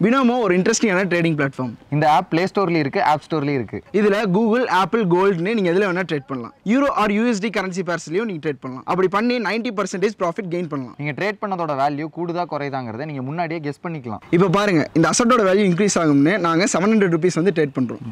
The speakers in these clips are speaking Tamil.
பினாமோ ஒரு இன்ட்ரெஸ்டிங்கான ட்ரேடிங் பிளாட்ஃபார்ம் இந்த ஆப் ப்ளே ஸ்டோர்லேயும் இருக்குது ஆப் ஸ்டோர்லேயும் இருக்குது இதில் கூகுள் ஆப்பிள் கோல்டுன்னு நீங்கள் எதில் வேணால் ட்ரேட் பண்ணலாம் யூரோ ஆர் யூஎஸ்டி கரன்சி பேர்ஸ்லையும் நீங்கள் ட்ரேட் பண்ணலாம் அப்படி பண்ணி நைன்ட்டி பர்சன்டேஜ் ப்ராஃபிட் கெயின் பண்ணலாம் நீங்கள் ட்ரேட் பண்ணதோட வேல்யூ கூடுதா குறையுதாங்கிறத நீங்கள் முன்னாடியே கெஸ் பண்ணிக்கலாம் இப்போ பாருங்க இந்த அசட்டோட வேல்யூ இன்க்ரீஸ் ஆகும்னு நாங்கள் செவன் ஹண்ட்ரட் ருபீஸ் வந்து ட்ரேட் பண்ணுறோம்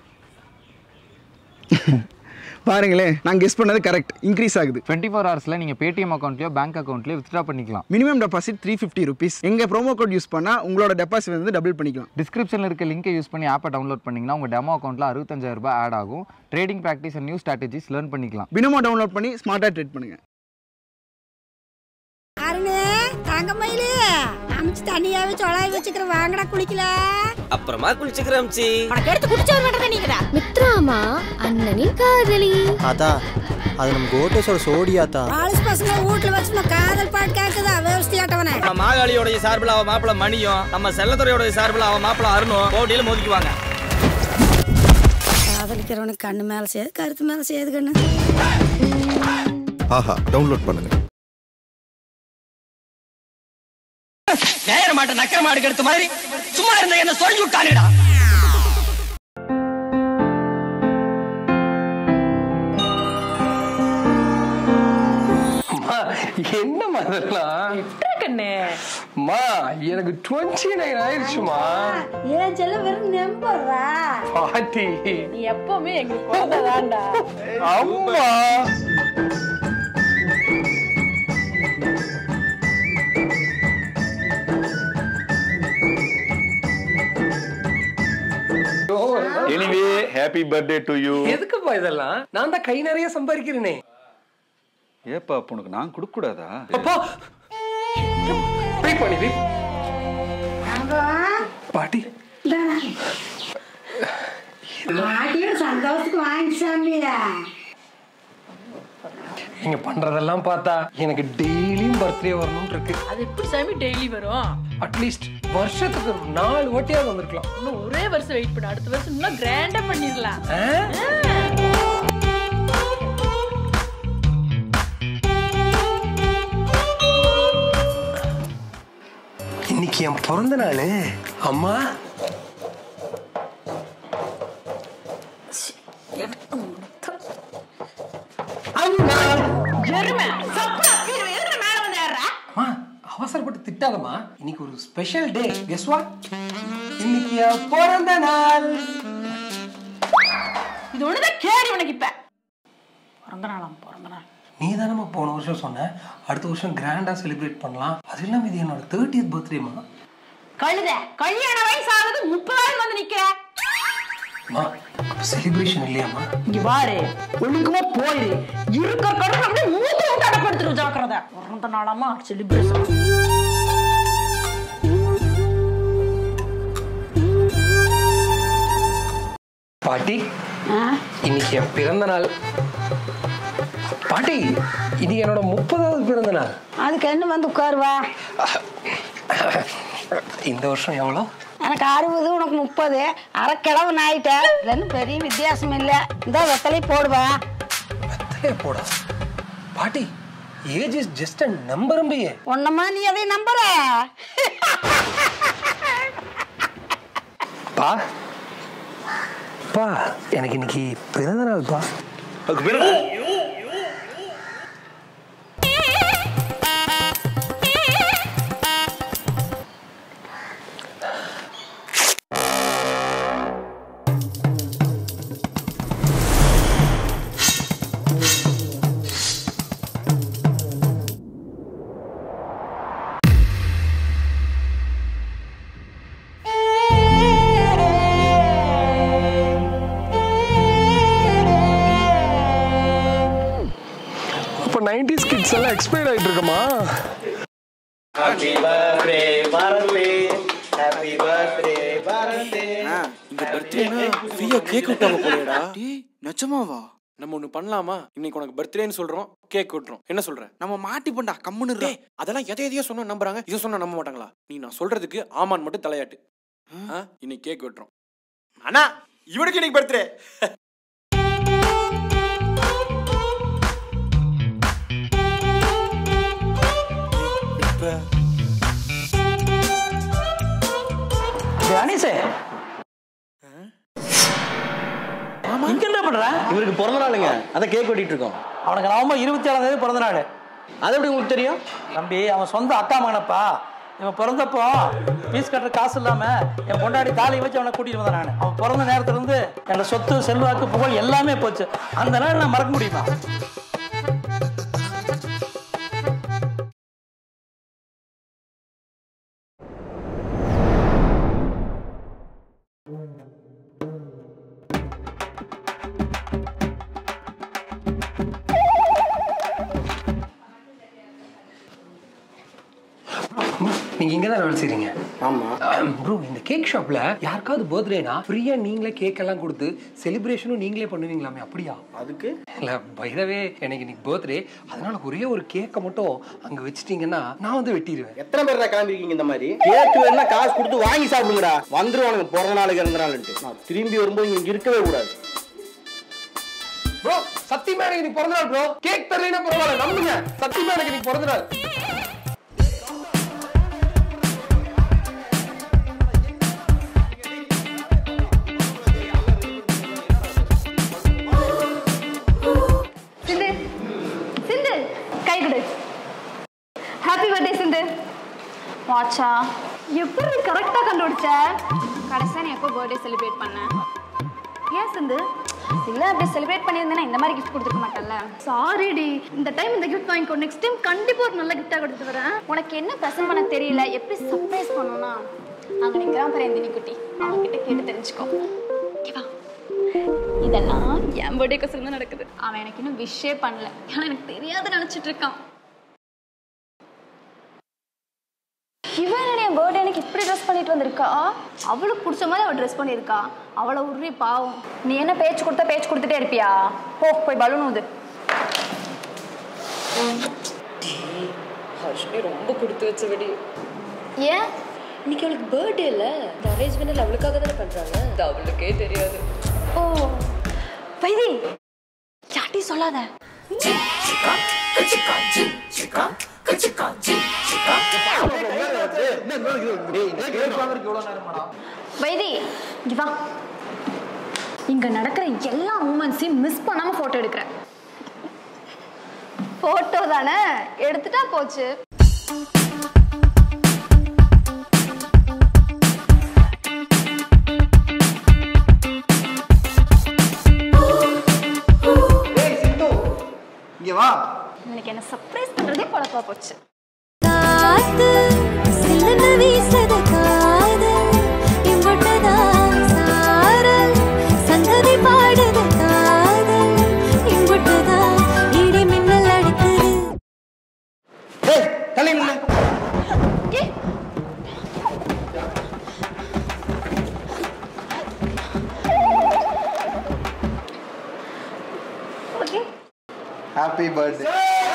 பாருங்களேன் நான் கெஸ் பண்ணது கரெக்ட் இன்க்ரீஸ் ஆகுது டுவெண்ட்டி ஃபோர் ஹவர்ஸில் நீங்கள் பேடிஎம் அக்கௌண்ட்லையோ பேங்க் அக்கௌண்ட்லையோ வித்ட்ரா பண்ணிக்கலாம் minimum deposit three fifty rupees எங்கள் ப்ரோமோ கோட் யூஸ் பண்ணால் உங்களோட டெபாசிட் வந்து டபுள் பண்ணிக்கலாம் டிஸ்கிரிப்ஷனில் இருக்க லிங்கை யூஸ் பண்ணி ஆப்பை டவுன்லோட் பண்ணிங்கன்னா உங்கள் டெமோ அக்கௌண்ட்டில் அறுபத்தஞ்சாயிரம் ரூபாய் ஆட் ஆகும் trading practice and new strategies learn பண்ணிக்கலாம் பினமோ டவுன்லோட் பண்ணி ஸ்மார்ட்டாக ட்ரேட் பண்ணுங்கள் அருணே தங்கமயிலு அமிச்சு தண்ணியாவே சொலாய் வச்சுக்கிற வாங்கடா குளிக்கல அப்புறமா குளிச்சுக்கிறோம் சி உனக்கு எடுத்து குடிச்சவர் மட்டும் நீங்கடா மித்ராமா அண்ணனின் காதலி அதா அது நம்ம கோட்டேஸ்வர சோடியாத்தா பாலிஸ் பசங்க வீட்டுல வச்சு காதல் பாட்டு கேட்குதா விவசாயிட்டவனே நம்ம மாகாளியோடைய சார்பில் அவன் மாப்பிள மணியும் நம்ம செல்லத்துறையோட சார்பில் அவன் மாப்பிள அருணும் போட்டியில மோதிக்குவாங்க காதலிக்கிறவனுக்கு கண்ணு மேல சேது கருத்து மேல சேது கண்ணு ஆஹா டவுன்லோட் பண்ணுங்க நேர மாட்ட நக்கர மாடு கெடுத்த மாதிரி சும்மா இருந்த என்ன சொல்லி விட்டானுடா என்னம்மா அதெல்லாம் கண்ணே மா எனக்கு டுவெண்ட்டி நைன் ஆயிடுச்சுமா ஏன் செல்ல வெறும் நம்புறா பாட்டி நீ எப்பவுமே எங்களுக்கு குழந்தைதான்டா அம்மா anyway happy birthday to you எதுக்குப்பா இதெல்லாம் நான் தான் கை நிறைய சம்பாதிக்கிறேனே ஏப்பா அப்ப உனக்கு நான் கொடுக்க கூடாதா அப்பா வெயிட் பண்ணி wait. பாட்டி ஆட்டியும் சந்தோஷத்துக்கு வாங்கிச்சாமியா நீங்க பண்றதெல்லாம் பார்த்தா எனக்கு டெய்லியும் பர்த்டே வரணும்னு இருக்கு அது எப்படி சாமி டெய்லி வரும் அட்லீஸ்ட் வருஷத்துக்கு ஒரு நாலு வாட்டியாவது வந்திருக்கலாம் இன்னும் ஒரே வருஷம் வெயிட் பண்ணு அடுத்த வருஷம் இன்னும் கிராண்டா பண்ணிடலாம் ஆ? இன்னைக்கு என் பிறந்த நாள் அம்மா அம்மா எருமை சப்பா எருமை மேல வந்து ஏறுறா அம்மா அவசரப்பட்டு திட்டாதம்மா இன்னைக்கு ஒரு ஸ்பெஷல் டே கெஸ் வாட் இன்னைக்கு என் பிறந்த நாள் இது ஒண்ணுதான் கேடி உனக்கு இப்ப பிறந்த நாளாம் பிறந்த நாள் நீ தானம்மா போன வருஷம் சொன்ன அடுத்த வருஷம் கிராண்டா செலிப்ரேட் பண்ணலாம் அது இல்லாம இது என்னோட தேர்ட்டியத் பர்த்டேமா கழுத கல்யாண வயசு ஆகுது முப்பதாயிரம் வந்து நிக்கிற அம்மா செலிப்ரேஷன் இல்லையாம்மா இங்க பாரு ஒழுங்கமா போயிரு இருக்க கடவுள் அப்படியே மூத்த விட்டு அடப்படுத்துரு ஜாக்கிரதை பிறந்த நாளாமா செலிப்ரேஷன் பாட்டி இன்னைக்கு என் பிறந்த நாள் பாட்டி இது என்னோட முப்பதாவது பிறந்த நாள் அதுக்கு என்ன வந்து உட்காருவா இந்த வருஷம் எவ்வளோ எனக்கு அறுபது உனக்கு முப்பது அரை கிழவு ஆயிட்ட இல்லைன்னு பெரிய வித்தியாசம் இல்லை இந்த வெத்தலை போடுவேன் வெத்தலையே போடா பாட்டி age is just a number பிஏ ஒன்னமா நீ அதை நம்புற பா பா எனக்கு இன்னைக்கு பிறந்த நாள் பா இப்போ நைன்டிஸ் கிட்ஸ் எல்லாம் எக்ஸ்பைர்ட் ஆயிட்டு இருக்கமா இந்த பர்த்டேனா ஃப்ரீயா கேக் விட்டாங்க போலடா டேய் நிஜமாவா நம்ம ஒண்ணு பண்ணலாமா இன்னைக்கு உனக்கு பர்த்டேன்னு சொல்றோம் கேக் விட்டுறோம் என்ன சொல்ற நம்ம மாட்டி பண்ணா கம்முன்னு டேய் அதெல்லாம் எதை எதையோ சொன்னா நம்புறாங்க இதை சொன்னா நம்ப மாட்டாங்களா நீ நான் சொல்றதுக்கு ஆமான் மட்டும் தலையாட்டு ஆ, இன்னைக்கு கேக் வெட்டுறோம் அண்ணா இவனுக்கு இன்னைக்கு பர்த்டே அனீசே இங்க என்ன பண்ற இவருக்கு பிறந்த நாளுங்க அதை கேக் வெட்டிட்டு இருக்கோம் அவனுக்கு நவம்பர் இருபத்தி ஏழாம் தேதி பிறந்த நாள் அது எப்படி உங்களுக்கு தெரியும் தம்பி அவன் சொந்த அக்கா மகனப்பா இவன் பிறந்தப்போ ஃபீஸ் கட்டுற காசு இல்லாம என் பொண்டாடி தாலி வச்சு அவனை கூட்டிட்டு வந்தேன் நான் அவன் பிறந்த நேரத்துல இருந்து என்னோட சொத்து செல்வாக்கு புகழ் எல்லாமே போச்சு அந்த நாள் நான் மறக்க முடியுமா நீங்க இங்க தான் வேலை செய்றீங்க ஆமா ப்ரோ இந்த கேக் ஷாப்ல யாருக்காவது பர்த்டேனா ஃப்ரீயா நீங்களே கேக் எல்லாம் கொடுத்து செலிப்ரேஷனும் நீங்களே பண்ணுவீங்களாமே அப்படியா அதுக்கு இல்ல பைதவே எனக்கு இன்னைக்கு பர்த்டே அதனால ஒரே ஒரு கேக்கை மட்டும் அங்க வச்சிட்டீங்கன்னா நான் வந்து வெட்டிடுவேன் எத்தனை பேர் தான் கிளம்பிருக்கீங்க இந்த மாதிரி கேக் வேணா காசு கொடுத்து வாங்கி சாப்பிடுங்கடா வந்துருவானுங்க பிறந்த நாளுக்கு இறந்த நாளுன்ட்டு நான் திரும்பி வரும்போது இங்க இருக்கவே கூடாது ப்ரோ சத்தியமா எனக்கு இன்னைக்கு பிறந்த நாள் ப்ரோ கேக் தரலைன்னா பரவாயில்ல நம்புங்க சத்தியமா எனக்கு இன்னைக்கு பிறந்த நாள் சிந்து சிந்து கை கொடு ஹாப்பி பர்த்டே சிந்து வாட்சா எப்படி கரெக்டாக கண்டுபிடிச்ச கடைசியாக நீ எப்போ பர்த்டே செலிப்ரேட் பண்ண ஏன் சிந்து இல்லை அப்படி செலிப்ரேட் பண்ணியிருந்தேன்னா இந்த மாதிரி கிஃப்ட் கொடுத்துருக்க மாட்டேன்ல சாரிடி இந்த டைம் இந்த கிஃப்ட் வாங்கிக்கோ நெக்ஸ்ட் டைம் கண்டிப்பாக ஒரு நல்ல கிஃப்டாக கொடுத்து வரேன் உனக்கு என்ன ப்ரெசென்ட் பண்ண தெரியல எப்படி சர்ப்ரைஸ் பண்ணணும்னா அங்கே நிற்கிறான் பாரு எந்தினி குட்டி அவன் கிட்ட கேட்டு தெரிஞ்சுக்கோ இங்க வா. இதெல்லாம் என் பர்த்டே கொசரம் தான் நடக்குது அவன் எனக்கு இன்னும் விஷே பண்ணல ஏன்னா எனக்கு தெரியாத நினைச்சிட்டு இருக்கான் இவன் என்னடி என் பர்த்டே எனக்கு இப்படி ட்ரெஸ் பண்ணிட்டு வந்திருக்கா அவளுக்கு பிடிச்ச மாதிரி அவள் ட்ரெஸ் பண்ணியிருக்கா அவளை உருறி பாவம் நீ என்ன பேச்சு கொடுத்தா பேச்சு கொடுத்துட்டே இருப்பியா போ போய் பலூன் ஊது ஹர்ஷினி ரொம்ப கொடுத்து வச்ச வெடி ஏன் இன்னைக்கு அவளுக்கு பர்த்டே இல்ல இந்த அரேஞ்ச்மெண்ட் அவளுக்காக தானே பண்றாங்க அது அவளுக்கே தெரியாது ஓ வைதி யாட்டி சொல்லாத வைதி இங்க வா இங்க நடக்கிற எல்லா மூமெண்ட்ஸையும் மிஸ் பண்ணாம போட்டோ எடுக்கிறேன் போட்டோ தானே எடுத்துட்டா போச்சு இங்க வா இன்னைக்கு என்ன சர்ப்ரைஸ் பண்றதே பொழப்பா போச்சு காத்து சில்லுன்னு வீசுது காதல் இம்புட்டுதான் சாரல் சங்கதி பாடுது காதல் இம்புட்டுதான் இடி மின்னல் அடிக்குது ஏய் தள்ளி நில்லு ஓகே ஹாப்பி பர்த்டே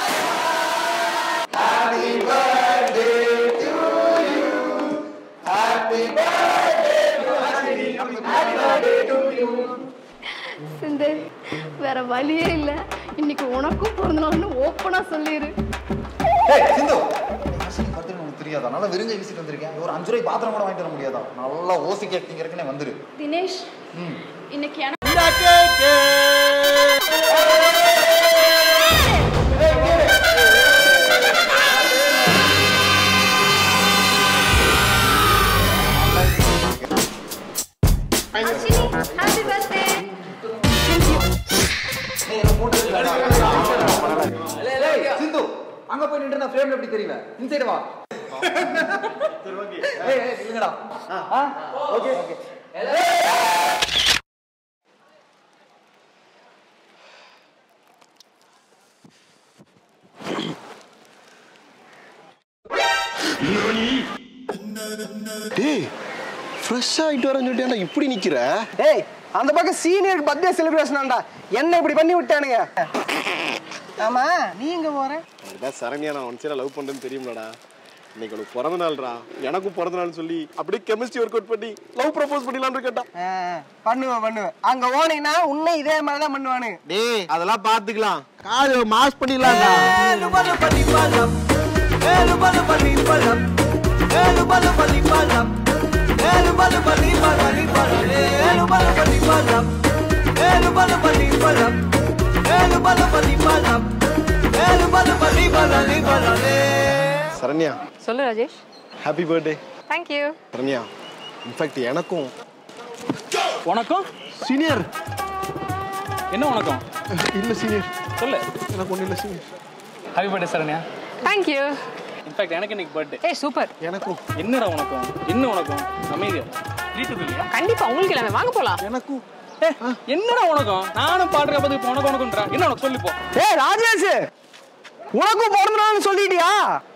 சிந்து வேற வழியே இல்ல இன்னைக்கு உனக்கும் பிறந்த நாள்னு ஓப்பனா சொல்லிடு ஏய் சிந்து ஹர்ஷினி பர்த்டே உனக்கு தெரியாதா நல்லா விருஞ்சை வீசிட்டு வந்திருக்கேன் ஒரு அஞ்சு ரூபாய் பாத்திரம் கூட வாங்கிட்டு வர முடியாதா நல்லா ஓசி கேக் திங்கிறதுக்குனே வந்துரு தினேஷ் இன்னைக்கு எனக்கு அர்ஷினி ஹாப்பி பர்த்டே சிந்து அங்க போய் நின்று நான் ஃப்ரேம்ல எப்படி தெரியுவேன் இன்சைடு வா ஏய் ஏய் இல்லங்கடா ஆ ஓகே ஓகே டேய் ஃப்ரெஷ் ஆகிட்டு வரேன்னு சொல்லிட்டு இப்படி நிக்கிற ஏய் அந்த பக்கம் சீனியர் பர்த்டே செலிப்ரேஷனாண்டா என்ன இப்படி பண்ணி விட்டானுங்க ஆமா நீ எங்க போற அதுதான் சரண்யா நான் ஒன்ஸ் லவ் பண்றேன்னு தெரியும்லடா இன்னைக்கு உனக்கு பிறந்த நாள்ரா எனக்கும் பிறந்த நாள்னு சொல்லி அப்படியே கெமிஸ்ட்ரி ஒர்க் அவுட் பண்ணி லவ் ப்ரப்போஸ் பண்ணிடலாம்னு கேட்டா பண்ணுவேன் பண்ணுவேன் அங்க ஓனீங்கன்னா உன்னை இதே மாதிரி தான் பண்ணுவானுங்க டேய் அதெல்லாம் பாத்துக்கலாம் காது மாஸ் பண்ணிடலாம்டா ஏழு பலு பள்ளி பள்ளம் ஏழு பலு பள்ளி பள்ளம் ஏழு பலு சரண்யா சொல்லு Rajesh happy birthday thank you Saranya in fact எனக்கும் உனக்கும் சீனியர் என்ன உனக்கும் இல்ல சீனியர் சொல்லு எனக்கு ஒண்ணு இல்ல senior happy birthday Saranya thank you in fact எனக்கு இன்னைக்கு பர்த்டே ஏய் சூப்பர் எனக்கும் என்னடா உனக்கும் என்ன உனக்கும் அமைதியா ட்ரீட் இல்லையா கண்டிப்பா உங்களுக்கு எல்லாமே வாங்க போலாம் எனக்கும் என்னடா உனக்கும் நானும் பாடுற பதில் இப்போ உனக்கு உனக்குன்றா என்ன உனக்கு சொல்லி போ ஏய் ராஜேஷ் உனக்கும் பிறந்த நாள்னு சொல்லிட்டியா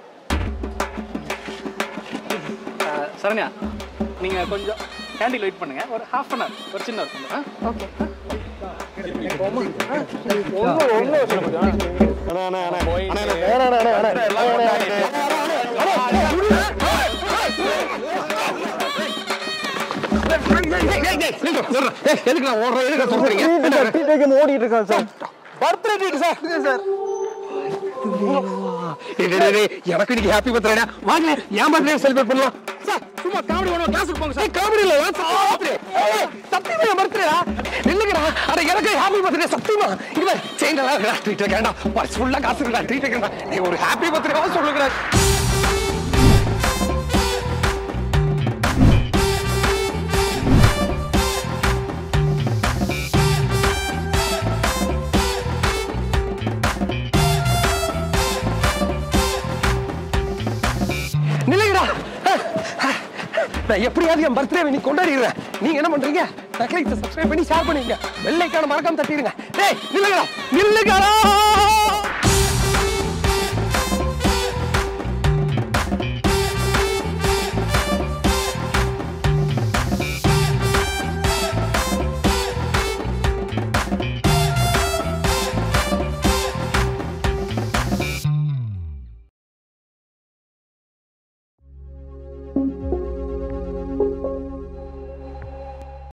அஹ், சரண்யா நீங்க கொஞ்சம் கேண்டீன் வெயிட் பண்ணுங்க ஒரு ஹாஃப் அன் ஹவர் ஒரு சின்ன இருக்கும் ஓகே எதுக்கு நான் ஓடுறேன் எதுக்கு சொல்றீங்க ஓடிட்டு இருக்கான் sir birthday treat sir sir எனக்கு இன்னைக்கு ஹாப்பி பர்த்டே வாங்க என் பர்த்டே செலிப்ரேட் பண்ணலாம் சார் சும்மா காமெடி பண்ணுவோம் கிளாஸுக்கு போங்க சார் காமெடி இல்ல சத்தியமா என் பர்த்டே இல்லைங்கடா அட எனக்கு ஹாப்பி பர்த்டே சத்தியமா இங்க செயின் எல்லாம் ட்ரீட் வைக்கிறேன்டா பர்ஸ் ஃபுல்லா காசு இருக்கா ட்ரீட் வைக்கிறேன்டா நீ ஒரு ஹாப்பி பர்த்டேவா சொல்லுங்க நில்லுங்கடா நான் எப்படியாவது என் பர்த்டே நீ கொண்டாடிடுறேன் நீங்க என்ன பண்றீங்க நக்கலைக்கு சப்ஸ்கிரைப் பண்ணி ஷேர் பண்ணிருங்க வெள்ளைக்கான மறக்காம தட்டிடுங்க டேய் நில்லுங்கடா நில்லுங்கடா